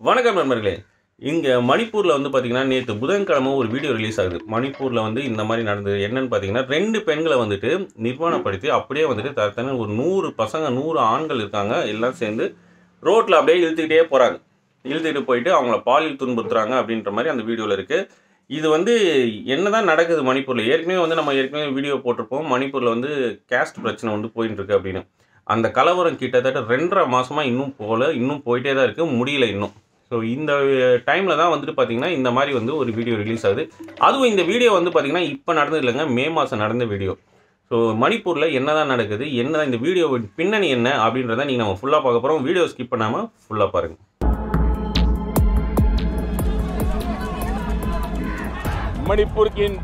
வணக்கம் நண்பர்களே இங்கே மணிப்பூரில் வந்து பார்த்தீங்கன்னா நேற்று புதன்கிழமை ஒரு வீடியோ ரிலீஸ் ஆகுது மணிப்பூரில் வந்து இந்த மாதிரி நடந்தது என்னன்னு பார்த்தீங்கன்னா ரெண்டு பெண்களை வந்துட்டு நிர்வாணப்படுத்தி அப்படியே வந்துட்டு தரத்தன ஒரு நூறு பசங்க நூறு ஆண்கள் இருக்காங்க எல்லாம் சேர்ந்து ரோட்டில் அப்படியே இழுத்துக்கிட்டே போகிறாங்க இழுத்துக்கிட்டு போயிட்டு அவங்கள பாலியல் துன்புறுத்துறாங்க அப்படின்ற மாதிரி அந்த வீடியோவில் இருக்குது இது வந்து என்னதான் நடக்குது மணிப்பூரில் ஏற்கனவே வந்து நம்ம ஏற்கனவே வீடியோ போட்டிருப்போம் மணிப்பூரில் வந்து கேஸ்ட் பிரச்சனை வந்து போயிட்டு இருக்கு அப்படின்னு அந்த கலவரம் கிட்டத்தட்ட ரெண்டரை மாசமா இன்னும் போகல இன்னும் போயிட்டே தான் இருக்குது முடியல இன்னும் ஸோ இந்த டைமில் தான் வந்துட்டு பார்த்தீங்கன்னா இந்த மாதிரி வந்து ஒரு வீடியோ ரிலீஸ் ஆகுது அதுவும் இந்த வீடியோ வந்து பார்த்தீங்கன்னா இப்போ நடந்தது இல்லைங்க மே மாதம் நடந்த வீடியோ ஸோ மணிப்பூரில் என்ன தான் நடக்குது என்ன இந்த வீடியோ பின்னணி என்ன அப்படின்றத நீங்கள் நம்ம ஃபுல்லாக பார்க்க போகிறோம் வீடியோ ஸ்கிப் பண்ணாமல் ஃபுல்லாக பாருங்கள் मणिपुर की इन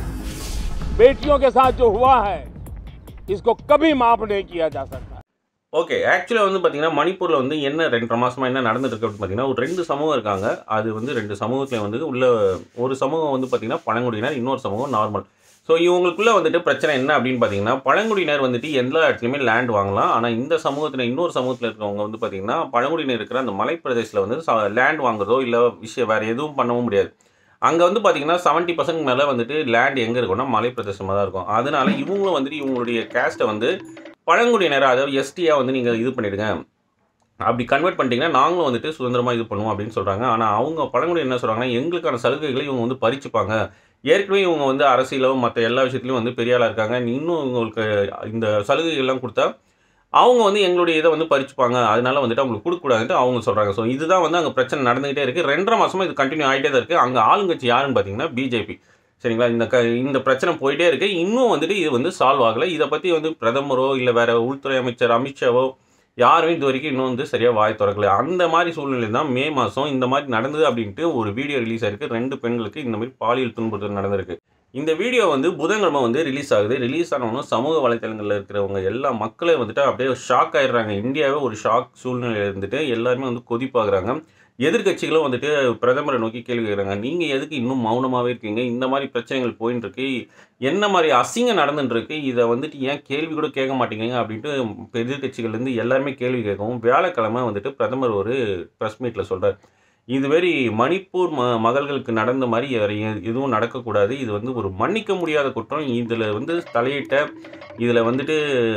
बेटियों के साथ जो हुआ है इसको कभी माफ नहीं किया जा सकता ஓகே ஆக்சுவலாக வந்து பார்த்தீங்கன்னா மணிப்பூரில் வந்து என்ன ரெண்டரை மாசமா என்ன நடந்துட்டு இருக்கு அப்படின்னு பார்த்தீங்கன்னா ஒரு ரெண்டு சமூகம் இருக்காங்க அது வந்து ரெண்டு சமூகத்தில் வந்து உள்ள ஒரு சமூகம் வந்து பார்த்தீங்கன்னா பழங்குடியினர் இன்னொரு சமூகம் நார்மல் ஸோ இவங்களுக்குள்ள வந்துட்டு பிரச்சனை என்ன அப்படின்னு பார்த்தீங்கன்னா பழங்குடியினர் வந்துட்டு எல்லா இடத்துலையுமே லேண்ட் வாங்கலாம் ஆனால் இந்த சமூகத்தில் இன்னொரு சமூகத்தில் இருக்கிறவங்க வந்து பார்த்தீங்கன்னா பழங்குடியினர் இருக்கிற அந்த மலைப்பிரதேசத்தில் வந்து லேண்ட் வாங்குறதோ இல்லை விஷயம் வேறு எதுவும் பண்ணவும் முடியாது அங்கே வந்து பார்த்தீங்கன்னா செவன்ட்டி பர்சன்ட் மேலே வந்துட்டு லேண்ட் எங்கே இருக்கும்னா மலைப்பிரதேசமாக தான் இருக்கும் அதனால இவங்களும் வந்துட்டு இவங்களுடைய கேஸ்ட்டை வந்து பழங்குடியினர் அதாவது எஸ்டியாக வந்து நீங்கள் இது பண்ணிடுங்க அப்படி கன்வெர்ட் பண்ணிட்டீங்கன்னா நாங்களும் வந்துட்டு சுதந்திரமாக இது பண்ணுவோம் அப்படின்னு சொல்கிறாங்க ஆனால் அவங்க பழங்குடி என்ன சொல்கிறாங்கன்னா எங்களுக்கான சலுகைகளை இவங்க வந்து பறிச்சுப்பாங்க ஏற்கனவே இவங்க வந்து அரசியலும் மற்ற எல்லா விஷயத்துலையும் வந்து பெரிய ஆளாக இருக்காங்க இன்னும் உங்களுக்கு இந்த சலுகைகள்லாம் கொடுத்தா அவங்க வந்து எங்களுடைய இதை வந்து பறிச்சுப்பாங்க அதனால வந்துட்டு அவங்களுக்கு கொடுக்கக்கூடாதுன்ட்டு அவங்க சொல்கிறாங்க ஸோ இதுதான் வந்து அங்கே பிரச்சனை நடந்துகிட்டே இருக்குது ரெண்டரை மாதமாக இது கண்டினியூ ஆகிட்டே தான் இருக்குது அங்கே ஆளுங்கட்சி யாருன்னு பார்த்தீங்கன்னா பிஜேபி சரிங்களா இந்த க இந்த பிரச்சனை போயிட்டே இருக்கு இன்னும் வந்துட்டு இது வந்து சால்வ் ஆகலை இதை பற்றி வந்து பிரதமரோ இல்லை வேற உள்துறை அமைச்சர் அமித்ஷாவோ யாருமே இது வரைக்கும் இன்னும் வந்து சரியாக வாய் திறக்கல அந்த மாதிரி சூழ்நிலை தான் மே மாதம் இந்த மாதிரி நடந்தது அப்படின்ட்டு ஒரு வீடியோ ரிலீஸ் ஆயிருக்கு ரெண்டு பெண்களுக்கு இந்த மாதிரி பாலியல் துன்புறுத்தல் நடந்திருக்கு இந்த வீடியோ வந்து புதன்கிழமை வந்து ரிலீஸ் ஆகுது ரிலீஸ் ஆனவனும் சமூக வலைத்தளங்களில் இருக்கிறவங்க எல்லா மக்களே வந்துட்டு அப்படியே ஷாக் ஆயிடுறாங்க இந்தியாவே ஒரு ஷாக் சூழ்நிலையில் இருந்துட்டு எல்லாருமே வந்து கொதிப்பாகிறாங்க எதிர்கட்சிகளும் வந்துட்டு பிரதமரை நோக்கி கேள்வி கேட்குறாங்க நீங்கள் எதுக்கு இன்னும் மௌனமாகவே இருக்கீங்க இந்த மாதிரி பிரச்சனைகள் போயின்னு இருக்கு என்ன மாதிரி அசிங்கம் நடந்துட்டு இருக்கு இதை வந்துட்டு ஏன் கேள்வி கூட கேட்க மாட்டேங்கிறீங்க அப்படின்ட்டு எதிர்கட்சிகள்லேருந்து எல்லாருமே கேள்வி கேட்கவும் வியாழக்கிழமை வந்துட்டு பிரதமர் ஒரு ப்ரெஸ் மீட்டில் சொல்கிறார் இதுமாரி மணிப்பூர் ம மகள்களுக்கு நடந்த மாதிரி வேறு எ- எதுவும் நடக்கக்கூடாது இது வந்து ஒரு மன்னிக்க முடியாத குற்றம் இதில் வந்து தலையிட்ட இதில் வந்துட்டு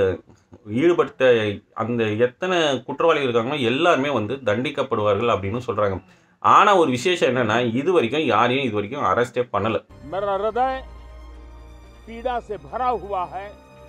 ஈடுபட்ட அந்த எத்தனை குற்றவாளிகள் இருக்காங்களோ எல்லாருமே வந்து தண்டிக்கப்படுவார்கள் அப்படின்னு சொல்கிறாங்க ஆனால் ஒரு விசேஷம் என்னன்னா இது வரைக்கும் யாரையும் இது வரைக்கும் அரெஸ்டே பண்ணலை मेरा हृदय पीड़ा से भरा हुआ है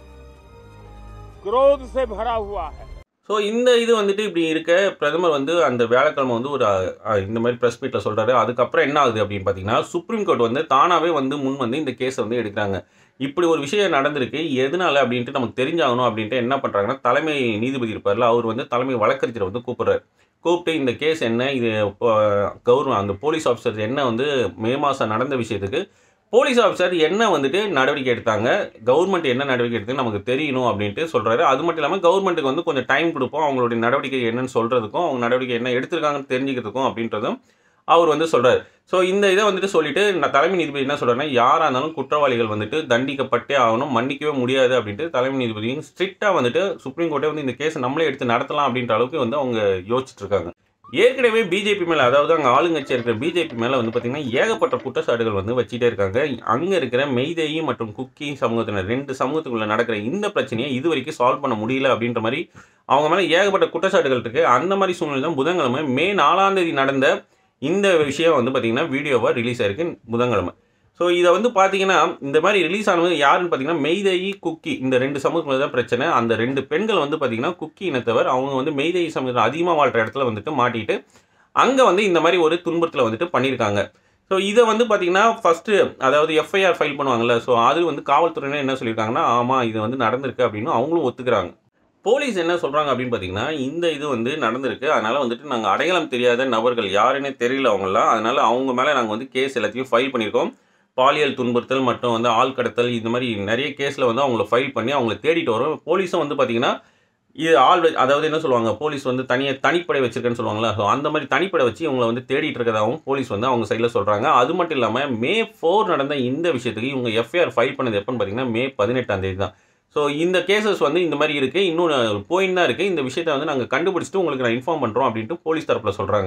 क्रोध से भरा हुआ है ஸோ இந்த இது வந்துட்டு இப்படி இருக்க பிரதமர் வந்து அந்த வியாழக்கிழமை வந்து ஒரு அ, இந்த மாதிரி ப்ரெஸ் மீட்டில் சொல்கிறாரு அதுக்கப்புறம் என்ன ஆகுது அப்படின்னு பார்த்தீங்கன்னா சுப்ரீம் கோர்ட் வந்து தானாகவே வந்து முன் வந்து இந்த கேஸை வந்து எடுக்கிறாங்க இப்படி ஒரு விஷயம் நடந்திருக்கு எதனால அப்படின்ட்டு நமக்கு தெரிஞ்சாகணும் அப்படின்ட்டு என்ன பண்ணுறாங்கன்னா தலைமை நீதிபதி இருப்பார்ல அவர் வந்து தலைமை வழக்கறிஞரை வந்து கூப்பிடுறாரு கூப்பிட்டு இந்த கேஸ் என்ன இது கவர்மெண்ட் அந்த போலீஸ் ஆஃபீஸர் என்ன வந்து மே மாதம் நடந்த விஷயத்துக்கு போலீஸ் ஆஃபீஸர் என்ன வந்துட்டு நடவடிக்கை எடுத்தாங்க கவர்மெண்ட் என்ன நடவடிக்கை எடுத்து நமக்கு தெரியணும் அப்படின்ட்டு சொல்கிறாரு அது மட்டும் இல்லாமல் கவர்மெண்ட்டுக்கு வந்து கொஞ்சம் டைம் கொடுப்போம் அவங்களுடைய நடவடிக்கை என்னன்னு சொல்கிறதுக்கும் அவங்க நடவடிக்கை என்ன எடுத்திருக்காங்கன்னு தெரிஞ்சுக்கிறதுக்கும் அப்படின்றதும் அவர் வந்து சொல்கிறார் ஸோ இந்த இதை வந்துட்டு சொல்லிட்டு நான் தலைமை நீதிபதி என்ன சொல்கிறாருன்னா யாராக இருந்தாலும் குற்றவாளிகள் வந்துட்டு தண்டிக்கப்பட்டே ஆகணும் மன்னிக்கவே முடியாது அப்படின்ட்டு தலைமை நீதிபதியும் ஸ்ட்ரிக்டாக வந்துட்டு சுப்ரீம் கோர்ட்டே வந்து இந்த கேஸை நம்மளே எடுத்து நடத்தலாம் அப்படின்ற அளவுக்கு வந்து அவங்க யோசிச்சுட்டு இருக்காங்க ஏற்கனவே பிஜேபி மேலே அதாவது அங்கே ஆளுங்கட்சியாக இருக்கிற பிஜேபி மேலே வந்து பார்த்திங்கன்னா ஏகப்பட்ட குற்றச்சாட்டுகள் வந்து வச்சுட்டே இருக்காங்க அங்கே இருக்கிற மெய்தேயி மற்றும் குக்கி சமூகத்தினர் ரெண்டு சமூகத்துக்குள்ள நடக்கிற இந்த பிரச்சனையை இது வரைக்கும் சால்வ் பண்ண முடியல அப்படின்ற மாதிரி அவங்க மேலே ஏகப்பட்ட குற்றச்சாட்டுகள் இருக்குது அந்த மாதிரி சூழ்நிலை தான் புதன்கிழமை மே நாலாம் தேதி நடந்த இந்த விஷயம் வந்து பார்த்திங்கன்னா வீடியோவாக ரிலீஸ் ஆயிருக்கு புதன்கிழமை ஸோ இதை வந்து பார்த்தீங்கன்னா இந்த மாதிரி ரிலீஸ் ஆனது யாருன்னு பார்த்தீங்கன்னா மெய்தேயி குக்கி இந்த ரெண்டு சமூகத்தில் தான் பிரச்சனை அந்த ரெண்டு பெண்கள் வந்து பார்த்தீங்கன்னா குக்கி இனத்தவர் அவங்க வந்து மெய்தேயி சமூகத்தில் அதிகமாக வாழ்கிற இடத்துல வந்துட்டு மாட்டிட்டு அங்கே வந்து இந்த மாதிரி ஒரு துன்பத்தில் வந்துட்டு பண்ணியிருக்காங்க ஸோ இதை வந்து பார்த்தீங்கன்னா ஃபஸ்ட்டு அதாவது எஃப்ஐஆர் ஃபைல் பண்ணுவாங்கல்ல ஸோ அது வந்து காவல்துறையினர் என்ன சொல்லியிருக்காங்கன்னா ஆமாம் இது வந்து நடந்திருக்கு அப்படின்னு அவங்களும் ஒத்துக்கிறாங்க போலீஸ் என்ன சொல்கிறாங்க அப்படின்னு பார்த்தீங்கன்னா இந்த இது வந்து நடந்திருக்கு அதனால் வந்துட்டு நாங்கள் அடையாளம் தெரியாத நபர்கள் யாருன்னே தெரியல அவங்களாம் அதனால் அவங்க மேலே நாங்கள் வந்து கேஸ் எல்லாத்தையும் ஃபைல் பண்ணியிருக்கோம் பாலியல் துன்புறுத்தல் மற்றும் வந்து ஆள் கடத்தல் இந்த மாதிரி நிறைய கேஸில் வந்து அவங்கள ஃபைல் பண்ணி அவங்கள தேடிட்டு வரோம் போலீஸும் வந்து பார்த்தீங்கன்னா இது ஆள் வ- அதாவது என்ன சொல்லுவாங்க போலீஸ் வந்து தனியாக தனிப்படை வச்சிருக்கேன்னு சொல்லுவாங்களா ஸோ அந்த மாதிரி தனிப்படை வச்சு இவங்களை வந்து தேடிட்டு இருக்கதாகவும் போலீஸ் வந்து அவங்க சைடில் சொல்கிறாங்க அது மட்டும் இல்லாமல் மே ஃபோர் நடந்த இந்த விஷயத்துக்கு இவங்க எஃப்ஐஆர் ஃபைல் பண்ணது எப்போன்னு பார்த்தீங்கன்னா மே பதினெட்டாம் தேதி தான் ஸோ இந்த கேசஸ் வந்து இந்த மாதிரி இருக்குது இன்னும் போயின்னு தான் இருக்குது இந்த விஷயத்தை வந்து நாங்கள் கண்டுபிடிச்சிட்டு உங்களுக்கு நான் இன்ஃபார்ம் பண்ணுறோம் அப்படின்ட்டு போலீஸ் தரப்பில் சொல்கிறாங்க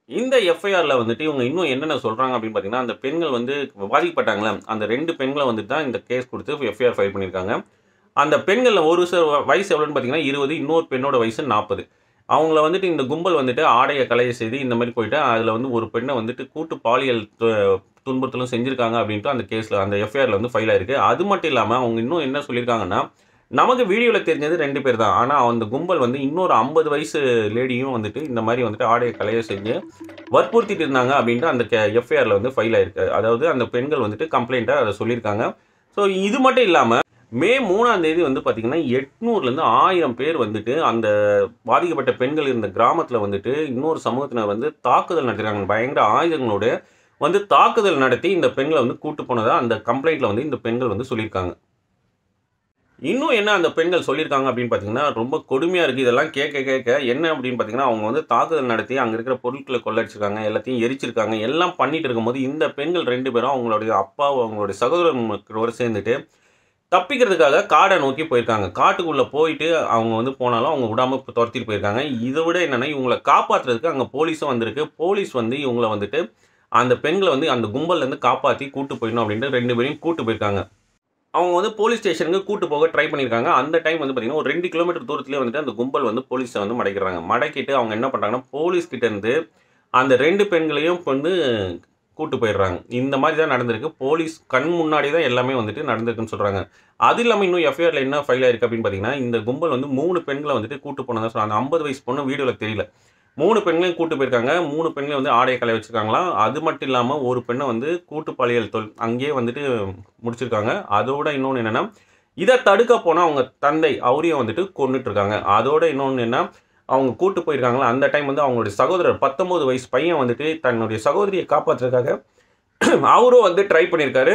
இந்த எஃப்ஐஆரில் வந்துட்டு இவங்க இன்னும் என்னென்ன சொல்கிறாங்க அப்படின்னு பார்த்தீங்கன்னா அந்த பெண்கள் வந்து பாதிக்கப்பட்டாங்களே அந்த ரெண்டு பெண்களை வந்துட்டு தான் இந்த கேஸ் கொடுத்து எஃப்ஐஆர் ஃபைல் பண்ணியிருக்காங்க அந்த பெண்களில் ஒரு சில வயசு எவ்வளோன்னு பார்த்தீங்கன்னா இருபது இன்னொரு பெண்ணோட வயசு நாற்பது அவங்கள வந்துட்டு இந்த கும்பல் வந்துட்டு ஆடையை கலைய செய்து இந்த மாதிரி போயிட்டு அதில் வந்து ஒரு பெண்ணை வந்துட்டு கூட்டு பாலியல் து- துன்புறுத்தலும் செஞ்சுருக்காங்க அப்படின்ட்டு அந்த கேஸில் அந்த எஃப்ஐஆரில் வந்து ஃபைல் ஆயிருக்கு அது மட்டும் இல்லாமல் அவங்க இன்னும் என்ன சொல்லியிருக்காங்கன்னா நமக்கு வீடியோவில் தெரிஞ்சது ரெண்டு பேர் தான் ஆனால் அந்த கும்பல் வந்து இன்னொரு ஐம்பது வயசு லேடியும் வந்துட்டு இந்த மாதிரி வந்துட்டு ஆடையை கலைய செஞ்சு வற்புறுத்திட்டு இருந்தாங்க அப்படின்ட்டு அந்த எஃப்ஐஆரில் வந்து ஃபைல் ஆயிருக்கு அதாவது அந்த பெண்கள் வந்துட்டு கம்ப்ளைண்ட்டாக அதை சொல்லியிருக்காங்க ஸோ இது மட்டும் இல்லாமல் மே மூணாம் தேதி வந்து பார்த்தீங்கன்னா எட்நூறுலேருந்து ஆயிரம் பேர் வந்துட்டு அந்த பாதிக்கப்பட்ட பெண்கள் இருந்த கிராமத்தில் வந்துட்டு இன்னொரு சமூகத்தினர் வந்து தாக்குதல் நடத்திருக்காங்க பயங்கர ஆயுதங்களோட வந்து தாக்குதல் நடத்தி இந்த பெண்களை வந்து கூட்டு போனதாக அந்த கம்ப்ளைண்ட்டில் வந்து இந்த பெண்கள் வந்து சொல்லியிருக்காங்க இன்னும் என்ன அந்த பெண்கள் சொல்லியிருக்காங்க அப்படின்னு பார்த்தீங்கன்னா ரொம்ப கொடுமையாக இருக்குது இதெல்லாம் கேட்க கேட்க என்ன அப்படின்னு பார்த்தீங்கன்னா அவங்க வந்து தாக்குதல் நடத்தி அங்கே இருக்கிற பொருட்களை கொள்ளடிச்சிருக்காங்க எல்லாத்தையும் எரிச்சிருக்காங்க எல்லாம் பண்ணிட்டு இருக்கும்போது இந்த பெண்கள் ரெண்டு பேரும் அவங்களுடைய அப்பா அவங்களுடைய சகோதரர்களோட சேர்ந்துட்டு தப்பிக்கிறதுக்காக காடை நோக்கி போயிருக்காங்க காட்டுக்குள்ளே போயிட்டு அவங்க வந்து போனாலும் அவங்க விடாமல் துரத்திட்டு போயிருக்காங்க இதை விட என்னென்னா இவங்களை காப்பாற்றுறதுக்கு அங்கே போலீஸும் வந்திருக்கு போலீஸ் வந்து இவங்களை வந்துட்டு அந்த பெண்களை வந்து அந்த கும்பல்லேருந்து காப்பாற்றி கூட்டு போயிடணும் அப்படின்ட்டு ரெண்டு பேரையும் கூட்டு போயிருக்காங்க அவங்க வந்து போலீஸ் ஸ்டேஷனுக்கு கூட்டு போக ட்ரை பண்ணியிருக்காங்க அந்த டைம் வந்து பார்த்தீங்கன்னா ஒரு ரெண்டு கிலோமீட்டர் தூரத்துலேயே வந்துட்டு அந்த கும்பல் வந்து போலீஸை வந்து மடக்கிறாங்க மடக்கிட்டு அவங்க என்ன பண்ணுறாங்கன்னா போலீஸ் கிட்ட இருந்து அந்த ரெண்டு பெண்களையும் வந்து கூட்டு போயிடுறாங்க இந்த மாதிரி தான் நடந்திருக்கு போலீஸ் கண் முன்னாடி தான் எல்லாமே வந்துட்டு நடந்திருக்குன்னு சொல்கிறாங்க அது இல்லாமல் இன்னும் எஃப்ஐஆரில் என்ன ஃபைல் ஆயிருக்கு அப்படின்னு பார்த்தீங்கன்னா இந்த கும்பல் வந்து மூணு பெண்களை வந்துட்டு கூட்டு போனதா சொல்கிறாங்க அந்த ஐம்பது வயசு பொண்ணு வீடியோவில் தெரியல மூணு பெண்களையும் கூட்டு போயிருக்காங்க மூணு பெண்களையும் வந்து ஆடைய கலை வச்சிருக்காங்களாம் அது மட்டும் இல்லாமல் ஒரு பெண்ணை வந்து கூட்டு பாலியல் தொல் அங்கேயே வந்துட்டு முடிச்சிருக்காங்க அதோட இன்னொன்று என்னென்னா இதை தடுக்க போனால் அவங்க தந்தை அவரையும் வந்துட்டு கொண்டுட்டு இருக்காங்க அதோட இன்னொன்று என்ன அவங்க கூட்டு போயிருக்காங்களா அந்த டைம் வந்து அவங்களுடைய சகோதரர் பத்தொம்போது வயசு பையன் வந்துட்டு தன்னுடைய சகோதரியை காப்பாற்றுறதுக்காக அவரும் வந்து ட்ரை பண்ணியிருக்காரு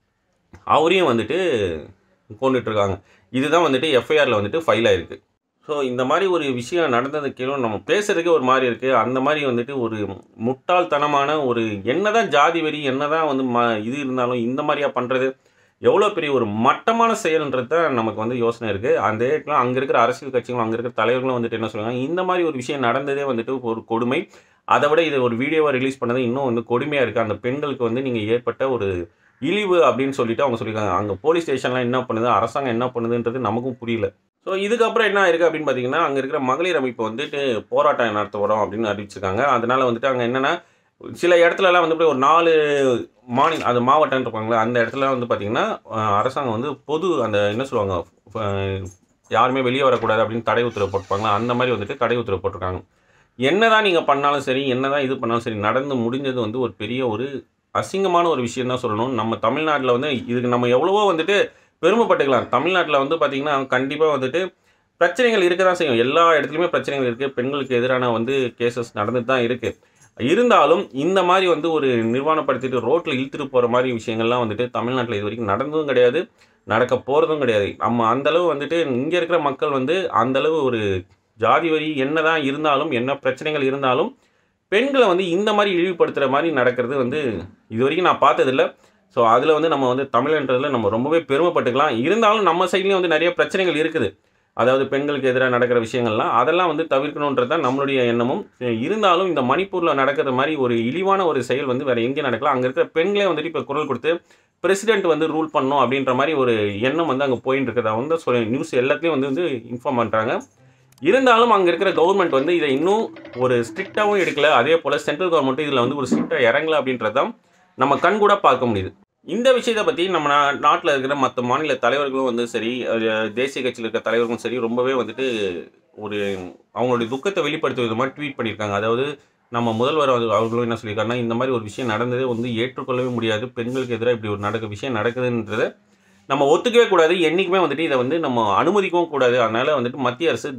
அவரையும் வந்துட்டு கொண்டுட்டு இருக்காங்க இதுதான் வந்துட்டு எஃப்ஐஆரில் வந்துட்டு ஃபைல் ஆயிருக்கு ஸோ இந்த மாதிரி ஒரு விஷயம் நடந்தது கீழே நம்ம பேசுறதுக்கே ஒரு மாதிரி இருக்குது அந்த மாதிரி வந்துட்டு ஒரு முட்டாள்தனமான ஒரு என்னதான் ஜாதி வெறி என்னதான் வந்து ம இது இருந்தாலும் இந்த மாதிரியா பண்ணுறது எவ்வளோ பெரிய ஒரு மட்டமான செயல்ன்றது தான் நமக்கு வந்து யோசனை இருக்குது அந்த இடத்துல அங்கே இருக்கிற அரசியல் கட்சிகளும் அங்கே இருக்கிற தலைவர்களும் வந்துட்டு என்ன சொல்லுவாங்க இந்த மாதிரி ஒரு விஷயம் நடந்ததே வந்துட்டு ஒரு கொடுமை அதை விட இது ஒரு வீடியோவை ரிலீஸ் பண்ணது இன்னும் வந்து கொடுமையாக இருக்குது அந்த பெண்களுக்கு வந்து நீங்கள் ஏற்பட்ட ஒரு இழிவு அப்படின்னு சொல்லிட்டு அவங்க சொல்லியிருக்காங்க அங்கே போலீஸ் ஸ்டேஷன்லாம் என்ன பண்ணுது அரசாங்கம் என்ன பண்ணுதுன்றது நமக்கும் புரியல ஸோ இதுக்கப்புறம் என்ன ஆயிருக்கு அப்படின்னு பார்த்தீங்கன்னா அங்கே இருக்கிற மகளிர் அமைப்பு வந்துட்டு போராட்டம் நடத்த வரோம் அப்படின்னு அறிவிச்சிருக்காங்க அதனால வந்துட்டு அங்கே என்னென்னா சில இடத்துலலாம் வந்து இப்படி ஒரு நாலு மாநில அது மாவட்டம் இருப்பாங்களே அந்த இடத்துல வந்து பார்த்திங்கன்னா அஹ், அரசாங்கம் வந்து பொது அந்த என்ன சொல்லுவாங்க அஹ், யாருமே வெளியே வரக்கூடாது அப்படின்னு தடை உத்தரவு போட்டிருப்பாங்களா அந்த மாதிரி வந்துட்டு தடை உத்தரவு போட்டிருக்காங்க என்னதான் நீங்கள் பண்ணாலும் சரி என்னதான் இது பண்ணாலும் சரி நடந்து முடிஞ்சது வந்து ஒரு பெரிய ஒரு அசிங்கமான ஒரு விஷயம் தான் சொல்லணும் நம்ம தமிழ்நாட்டில் வந்து இதுக்கு நம்ம எவ்வளவோ வந்துட்டு பெருமைப்பட்டுக்கலாம் தமிழ்நாட்டில் வந்து பார்த்திங்கன்னா கண்டிப்பாக வந்துட்டு பிரச்சனைகள் இருக்க தான் செய்யும் எல்லா இடத்துலையுமே பிரச்சனைகள் இருக்குது பெண்களுக்கு எதிரான வந்து கேசஸ் நடந்துட்டு தான் இருக்குது இருந்தாலும் இந்த மாதிரி வந்து ஒரு நிர்வாணப்படுத்திட்டு ரோட்டில் இழுத்துட்டு போகிற மாதிரி விஷயங்கள்லாம் வந்துட்டு தமிழ்நாட்டில் இது வரைக்கும் நடந்ததும் கிடையாது நடக்க போகிறதும் கிடையாது நம்ம அந்தளவு வந்துட்டு இங்கே இருக்கிற மக்கள் வந்து அந்தளவு ஒரு ஜாதி வரி என்ன தான் இருந்தாலும் என்ன பிரச்சனைகள் இருந்தாலும் பெண்களை வந்து இந்த மாதிரி இழிவுபடுத்துகிற மாதிரி நடக்கிறது வந்து இது வரைக்கும் நான் பார்த்ததில்ல ஸோ அதில் வந்து நம்ம வந்து தமிழ்ன்றதுல நம்ம ரொம்பவே பெருமைப்பட்டுக்கலாம் இருந்தாலும் நம்ம சைட்லேயும் வந்து நிறைய பிரச்சனைகள் இருக்குது அதாவது பெண்களுக்கு எதிராக நடக்கிற விஷயங்கள்லாம் அதெல்லாம் வந்து தவிர்க்கணுன்றது தான் நம்மளுடைய எண்ணமும் இருந்தாலும் இந்த மணிப்பூரில் நடக்கிற மாதிரி ஒரு இழிவான ஒரு செயல் வந்து வேறு எங்கேயும் நடக்கலாம் அங்கே இருக்கிற பெண்களே வந்துட்டு இப்போ குரல் கொடுத்து பிரசிடென்ட் வந்து ரூல் பண்ணணும் அப்படின்ற மாதிரி ஒரு எண்ணம் வந்து அங்கே போயின்னு இருக்கிறதா வந்து சொல்லி நியூஸ் எல்லாத்தையும் வந்து வந்து இன்ஃபார்ம் பண்ணுறாங்க இருந்தாலும் அங்கே இருக்கிற கவர்மெண்ட் வந்து இதை இன்னும் ஒரு ஸ்ட்ரிக்டாகவும் எடுக்கல அதே போல் சென்ட்ரல் கவர்மெண்ட்டும் இதில் வந்து ஒரு ஸ்ட்ரிக்டாக இறங்கல அப்படின்றது தான் நம்ம கண் கூட பார்க்க முடியுது இந்த விஷயத்தை பற்றி நம்ம நாட்டில் இருக்கிற மற்ற மாநில தலைவர்களும் வந்து சரி அஹ் தேசிய கட்சியில் இருக்கிற தலைவர்களும் சரி ரொம்பவே வந்துட்டு ஒரு அவங்களுடைய துக்கத்தை வெளிப்படுத்தும் விதமாக ட்வீட் பண்ணியிருக்காங்க அதாவது நம்ம முதல்வர் அவர் அவர்களும் என்ன சொல்லியிருக்காருன்னா இந்த மாதிரி ஒரு விஷயம் நடந்ததே வந்து ஏற்றுக்கொள்ளவே முடியாது பெண்களுக்கு எதிராக இப்படி ஒரு நடக்க விஷயம் நடக்குதுன்றதை நம்ம ஒத்துக்கவே கூடாது என்றைக்குமே வந்துட்டு இதை வந்து நம்ம அனுமதிக்கவும் கூடாது அதனால் வந்துட்டு மத்திய அரசு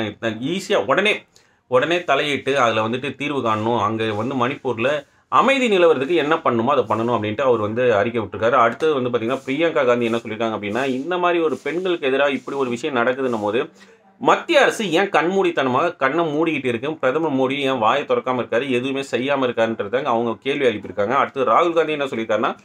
ஈஸியாக உடனே உடனே தலையிட்டு அதில் வந்துட்டு தீர்வு காணணும் அங்கே வந்து மணிப்பூரில் அமைதி நிலவரத்துக்கு என்ன பண்ணணுமோ அதை பண்ணணும் அப்படின்ட்டு அவர் வந்து அறிக்கை விட்டுருக்காரு அடுத்தது வந்து பார்த்திங்கன்னா பிரியங்கா காந்தி என்ன சொல்லியிருக்காங்க அப்படின்னா இந்த மாதிரி ஒரு பெண்களுக்கு எதிராக இப்படி ஒரு விஷயம் நடக்குதுன்னும் போது மத்திய அரசு ஏன் கண்மூடித்தனமாக கண்ணை மூடிக்கிட்டு இருக்கு பிரதமர் மோடி ஏன் வாயை திறக்காம இருக்காரு எதுவுமே செய்யாமல் இருக்காருன்றதாங்க அவங்க கேள்வி எழுப்பியிருக்காங்க அடுத்து ராகுல் காந்தி என்ன சொல்லியிருக்காருன்னா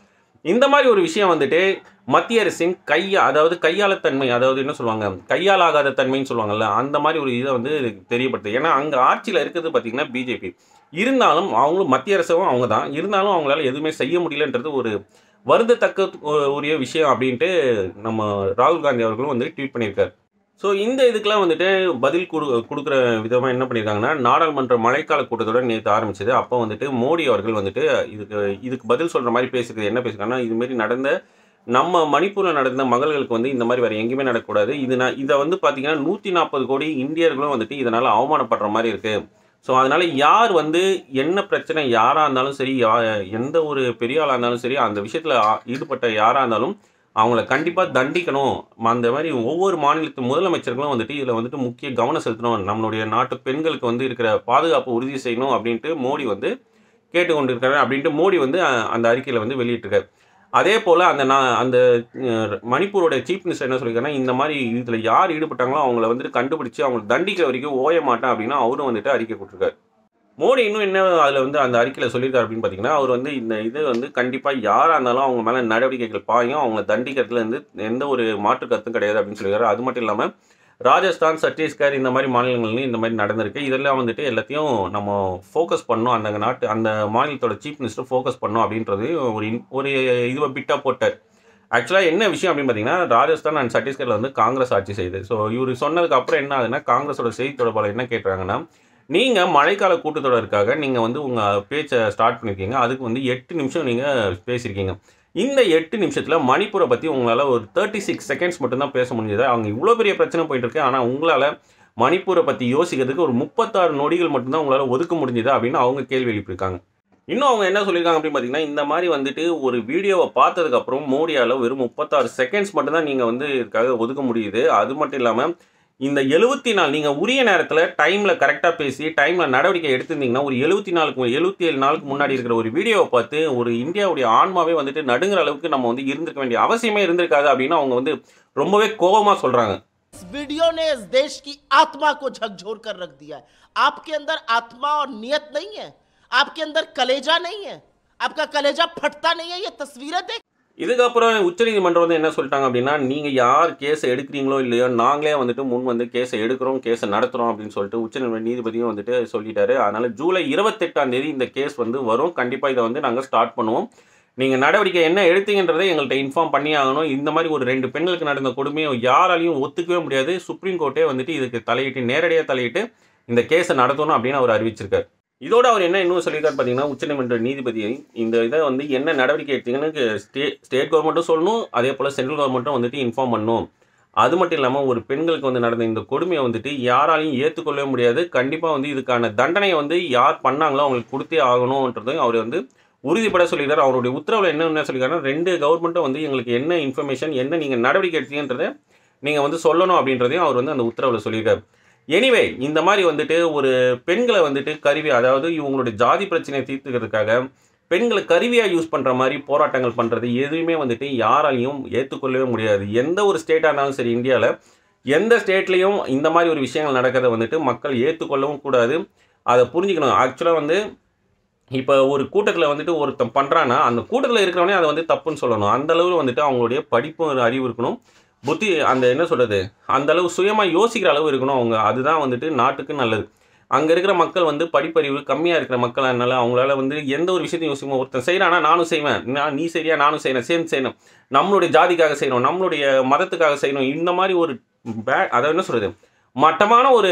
இந்த மாதிரி ஒரு விஷயம் வந்துட்டு மத்திய அரசின் கையா அதாவது கையாளத்தன்மை அதாவது என்ன சொல்லுவாங்க கையாலாகாத தன்மைன்னு சொல்லுவாங்கல்ல அந்த மாதிரி ஒரு இதை வந்து தெரியப்படுது ஏன்னா அங்கே ஆட்சியில் இருக்கிறது பார்த்தீங்கன்னா பிஜேபி இருந்தாலும் அவங்களும் மத்திய அரசும் அவங்க தான் இருந்தாலும் அவங்களால எதுவுமே செய்ய முடியலன்றது ஒரு வருந்தத்தக்க ஒ- உரிய விஷயம் அப்படின்ட்டு நம்ம ராகுல் காந்தி அவர்களும் வந்து ட்வீட் பண்ணியிருக்காரு ஸோ இந்த இதுக்கெல்லாம் வந்துட்டு பதில் கொடு கொடுக்குற விதமாக என்ன பண்ணியிருக்காங்கன்னா நாடாளுமன்ற மழைக்கால கூட்டத்தோட நேற்று ஆரம்பிச்சது அப்போ வந்துட்டு மோடி அவர்கள் வந்துட்டு இதுக்கு இதுக்கு பதில் சொல்கிற மாதிரி பேசுறது என்ன பேசுகிறாங்கன்னா இதுமாரி நடந்த நம்ம மணிப்பூரில் நடந்த மகள்களுக்கு வந்து இந்த மாதிரி வேறு எங்கேயுமே நடக்கக்கூடாது இது நான் இதை வந்து பார்த்தீங்கன்னா நூற்றி நாற்பது கோடி இந்தியர்களும் வந்துட்டு இதனால் அவமானப்படுற மாதிரி இருக்குது ஸோ அதனால் யார் வந்து என்ன பிரச்சனை யாராக இருந்தாலும் சரி யா எந்த ஒரு பெரிய ஆளாக இருந்தாலும் சரி அந்த விஷயத்தில் ஈடுபட்ட யாராக இருந்தாலும் அவங்கள கண்டிப்பாக தண்டிக்கணும் அந்த மாதிரி ஒவ்வொரு மாநிலத்து முதலமைச்சர்களும் வந்துட்டு இதில் வந்துட்டு முக்கிய கவனம் செலுத்தணும் நம்மளுடைய நாட்டு பெண்களுக்கு வந்து இருக்கிற பாதுகாப்பு உறுதி செய்யணும் அப்படின்ட்டு மோடி வந்து கேட்டுக்கொண்டிருக்காரு அப்படின்ட்டு மோடி வந்து அஹ், அந்த அறிக்கையில் வந்து வெளியிட்டிருக்காரு அதே போல் அந்த நான் அந்த அஹ், மணிப்பூரோட சீஃப் மினிஸ்டர் என்ன சொல்லியிருக்காருன்னா இந்த மாதிரி இதில் யார் ஈடுபட்டாங்களோ அவங்கள வந்துட்டு கண்டுபிடிச்சு அவங்களை தண்டிக்கிற வரைக்கும் ஓய மாட்டேன் அப்படின்னா அவரும் வந்துட்டு அறிக்கை கொடுத்துருக்காரு மோடி இன்னும் என்ன அதில் வந்து அந்த அறிக்கையில் சொல்லியிருக்காரு அப்படின்னு பார்த்தீங்கன்னா அவர் வந்து இந்த இது வந்து கண்டிப்பாக யாராக இருந்தாலும் அவங்க மேலே நடவடிக்கைகள் பாயும் அவங்கள தண்டிக்கிறதுல இருந்து எந்த ஒரு மாற்று கருத்தும் கிடையாது அப்படின்னு சொல்லியிருக்காரு அது மட்டும் இல்லாமல் ராஜஸ்தான் சத்தீஸ்கர் இந்த மாதிரி மாநிலங்கள்லையும் இந்த மாதிரி நடந்திருக்கு இதெல்லாம் வந்துட்டு எல்லாத்தையும் நம்ம ஃபோக்கஸ் பண்ணோம் அந்த நாட்டு அந்த மாநிலத்தோட சீஃப் மினிஸ்டர் ஃபோக்கஸ் பண்ணோம் அப்படின்றது ஒரு இன்- ஒரு இதுவை பிட்டாக போட்டார் ஆக்சுவலாக என்ன விஷயம் அப்படின்னு பார்த்தீங்கன்னா ராஜஸ்தான் அண்ட் சத்தீஸ்கரில் வந்து காங்கிரஸ் ஆட்சி செய்யுது ஸோ இவர் சொன்னதுக்கு அப்புறம் என்ன ஆகுதுன்னா காங்கிரஸோட செய்தி தொடர்பாளர் என்ன கேட்குறாங்கன்னா நீங்கள் மழைக்கால கூட்டத்தொடருக்காக நீங்கள் வந்து உங்கள் பேச்சை ஸ்டார்ட் பண்ணியிருக்கீங்க அதுக்கு வந்து எட்டு நிமிஷம் நீங்கள் பேசியிருக்கீங்க இந்த எட்டு நிமிஷத்தில் மணிப்பூரை பற்றி உங்களால் ஒரு தேர்ட்டி சிக்ஸ் செகண்ட்ஸ் மட்டும்தான் பேச முடிஞ்சது அவங்க இவ்வளோ பெரிய பிரச்சனை போயிட்டு இருக்கு ஆனால் உங்களால் மணிப்பூரை பற்றி யோசிக்கிறதுக்கு ஒரு முப்பத்தாறு நொடிகள் மட்டும்தான் உங்களால் ஒதுக்க முடிஞ்சது அப்படின்னு அவங்க கேள்வி எழுப்பியிருக்காங்க இன்னும் அவங்க என்ன சொல்லியிருக்காங்க அப்படின்னு பார்த்தீங்கன்னா இந்த மாதிரி வந்துட்டு ஒரு வீடியோவை பார்த்ததுக்கப்புறம் மோடியால் வெறும் முப்பத்தாறு செகண்ட்ஸ் மட்டும்தான் நீங்கள் வந்து இதுக்காக ஒதுக்க முடியுது அது மட்டும் இல்லாமல் இந்த எழுபத்தி நாலு நீங்கள் உரிய நேரத்தில் டைமில் கரெக்டாக பேசி டைமில் நடவடிக்கை எடுத்திருந்தீங்கன்னா ஒரு எழுபத்தி நாலுக்கு எழுபத்தி ஏழு நாளுக்கு முன்னாடி இருக்கிற ஒரு வீடியோவை பார்த்து ஒரு இந்தியாவுடைய ஆன்மாவே வந்துட்டு நடுங்கிற அளவுக்கு நம்ம வந்து இருந்திருக்க வேண்டிய அவசியமே இருந்திருக்காது அப்படின்னு அவங்க வந்து ரொம்பவே கோபமாக சொல்கிறாங்க इस वीडियो ने इस देश की आत्मा को झकझोर कर रख दिया है आपके अंदर आत्मा और नियत नहीं है आपके अंदर कलेजा नहीं है आपका कलेजा फटता नहीं है ये तस्वीरें देख இதுக்கப்புறம் உச்சநீதிமன்றம் வந்து என்ன சொல்லிட்டாங்க அப்படின்னா நீங்கள் யார் கேஸை எடுக்கிறீங்களோ இல்லையோ நாங்களே வந்துட்டு முன் வந்து கேஸை எடுக்கிறோம் கேஸை நடத்துகிறோம் அப்படின்னு சொல்லிட்டு உச்சநீதிமன்ற நீதிபதியும் வந்துட்டு சொல்லிட்டாரு அதனால் ஜூலை இருபத்தெட்டாம் தேதி இந்த கேஸ் வந்து வரும் கண்டிப்பாக இதை வந்து நாங்கள் ஸ்டார்ட் பண்ணுவோம் நீங்கள் நடவடிக்கை என்ன எடுத்தீங்கன்றதை எங்கள்கிட்ட இன்ஃபார்ம் பண்ணி ஆகணும் இந்த மாதிரி ஒரு ரெண்டு பெண்களுக்கு நடந்த கொடுமையை யாராலையும் ஒத்துக்கவே முடியாது சுப்ரீம் கோர்ட்டே வந்துட்டு இதுக்கு தலையிட்டு நேரடியாக தலையிட்டு இந்த கேஸை நடத்தணும் அப்படின்னு அவர் அறிவிச்சிருக்காரு இதோட அவர் என்ன இன்னும் சொல்லியிருக்காரு பார்த்தீங்கன்னா உச்சநீதிமன்ற நீதிபதி இந்த இதை வந்து என்ன நடவடிக்கை எடுத்தீங்கன்னு ஸ்டே ஸ்டேட் கவர்மெண்ட்டும் சொல்லணும் அதே போல் சென்ட்ரல் கவர்மெண்ட்டும் வந்துட்டு இன்ஃபார்ம் பண்ணணும் அது மட்டும் இல்லாமல் ஒரு பெண்களுக்கு வந்து நடந்த இந்த கொடுமையை வந்துட்டு யாராலையும் ஏற்றுக்கொள்ளவே முடியாது கண்டிப்பாக வந்து இதுக்கான தண்டனையை வந்து யார் பண்ணாங்களோ அவங்களுக்கு கொடுத்தே ஆகணுன்றதையும் அவர் வந்து உறுதிப்பட சொல்லியிருக்காரு அவருடைய உத்தரவில் என்ன என்ன சொல்லியிருக்காருன்னா ரெண்டு கவர்மெண்ட்டும் வந்து எங்களுக்கு என்ன இன்ஃபர்மேஷன் என்ன நீங்கள் நடவடிக்கை எடுத்தீங்கன்றதை நீங்கள் வந்து சொல்லணும் அப்படின்றதையும் அவர் வந்து அந்த உத்தரவில் சொல்லியிருக்காரு எனிவே இந்த மாதிரி வந்துட்டு ஒரு பெண்களை வந்துட்டு கருவி அதாவது இவங்களுடைய ஜாதி பிரச்சனையை தீர்த்துக்கிறதுக்காக பெண்களை கருவியாக யூஸ் பண்ணுற மாதிரி போராட்டங்கள் பண்ணுறது எதுவுமே வந்துட்டு யாராலையும் ஏற்றுக்கொள்ளவே முடியாது எந்த ஒரு ஸ்டேட்டாக இருந்தாலும் சரி இந்தியாவில் எந்த ஸ்டேட்லேயும் இந்த மாதிரி ஒரு விஷயங்கள் நடக்கிறத வந்துட்டு மக்கள் ஏற்றுக்கொள்ளவும் கூடாது அதை புரிஞ்சுக்கணும் ஆக்சுவலாக வந்து இப்போ ஒரு கூட்டத்தில் வந்துட்டு ஒருத்தன் பண்ணுறான்னா அந்த கூட்டத்தில் இருக்கிறவனே அதை வந்து தப்புன்னு சொல்லணும் அந்த அளவில் வந்துட்டு அவங்களுடைய படிப்பும் அறிவு இருக்கணும் புத்தி அந்த என்ன சொல்கிறது அந்த அளவு சுயமாக யோசிக்கிற அளவு இருக்கணும் அவங்க அதுதான் வந்துட்டு நாட்டுக்கு நல்லது அங்கே இருக்கிற மக்கள் வந்து படிப்பறிவு கம்மியாக இருக்கிற மக்கள் அதனால அவங்களால வந்து எந்த ஒரு விஷயத்தையும் யோசிக்கும் ஒருத்தன் செய்கிறானா நானும் செய்வேன் நான் நீ சரியா நானும் செய்யணும் சேர்ந்து செய்யணும் நம்மளுடைய ஜாதிக்காக செய்யணும் நம்மளுடைய மதத்துக்காக செய்யணும் இந்த மாதிரி ஒரு பே அதை என்ன சொல்கிறது மட்டமான ஒரு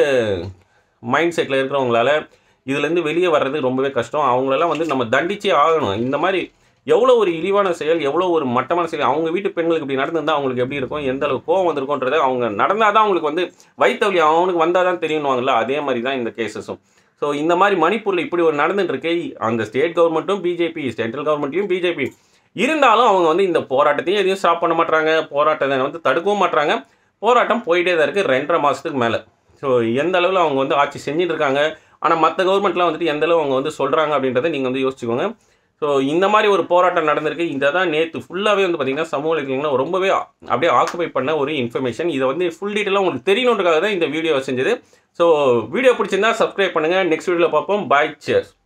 மைண்ட் செட்டில் இருக்கிறவங்களால இதுலேருந்து வெளியே வர்றது ரொம்பவே கஷ்டம் அவங்களெல்லாம் வந்து நம்ம தண்டிச்சே ஆகணும் இந்த மாதிரி எவ்வளோ ஒரு இழிவான செயல் எவ்வளோ ஒரு மட்டமான செயல் அவங்க வீட்டு பெண்களுக்கு இப்படி நடந்திருந்தால் அவங்களுக்கு எப்படி இருக்கும் எந்த அளவுக்கு கோவம் வந்திருக்குன்றதை அவங்க நடந்தால் தான் அவங்களுக்கு வந்து வயிற்றுவலி அவனுக்கு வந்தால் தான் தெரியும்வாங்கல்ல அதே மாதிரி தான் இந்த கேசஸும் ஸோ இந்த மாதிரி மணிப்பூரில் இப்படி ஒரு நடந்துட்டு இருக்கு அந்த ஸ்டேட் கவர்மெண்ட்டும் பிஜேபி சென்ட்ரல் கவர்மெண்ட்டையும் பிஜேபி இருந்தாலும் அவங்க வந்து இந்த போராட்டத்தையும் எதையும் ஸ்டாப் பண்ண மாட்டாங்க போராட்டத்தை வந்து தடுக்கவும் மாட்டாங்க போராட்டம் போயிட்டே தான் இருக்குது ரெண்டரை மாதத்துக்கு மேலே ஸோ எந்த அளவில் அவங்க வந்து ஆட்சி செஞ்சுட்டு இருக்காங்க ஆனால் மற்ற கவர்மெண்ட்லாம் வந்துட்டு எந்த அளவு அவங்க வந்து சொல்கிறாங்க அப்படின்றத நீங்கள் வந்து யோசிச்சுக்கோங்க ஸோ இந்த மாதிரி ஒரு போராட்டம் நடந்திருக்கு இதை தான் நேற்று ஃபுல்லாகவே வந்து பார்த்திங்கன்னா சமூக வலைத்தளங்களில் ரொம்பவே அப்படியே ஆக்குபை பண்ண ஒரு இன்ஃபர்மேஷன் இதை வந்து ஃபுல் டீட்டெயிலாக உங்களுக்கு தெரியணுன்றக்காக தான் இந்த வீடியோ செஞ்சது ஸோ வீடியோ பிடிச்சிருந்தா சப்ஸ்கிரைப் பண்ணுங்கள் நெக்ஸ்ட் வீடியோவில் பார்ப்போம் பாய் சேர்ஸ்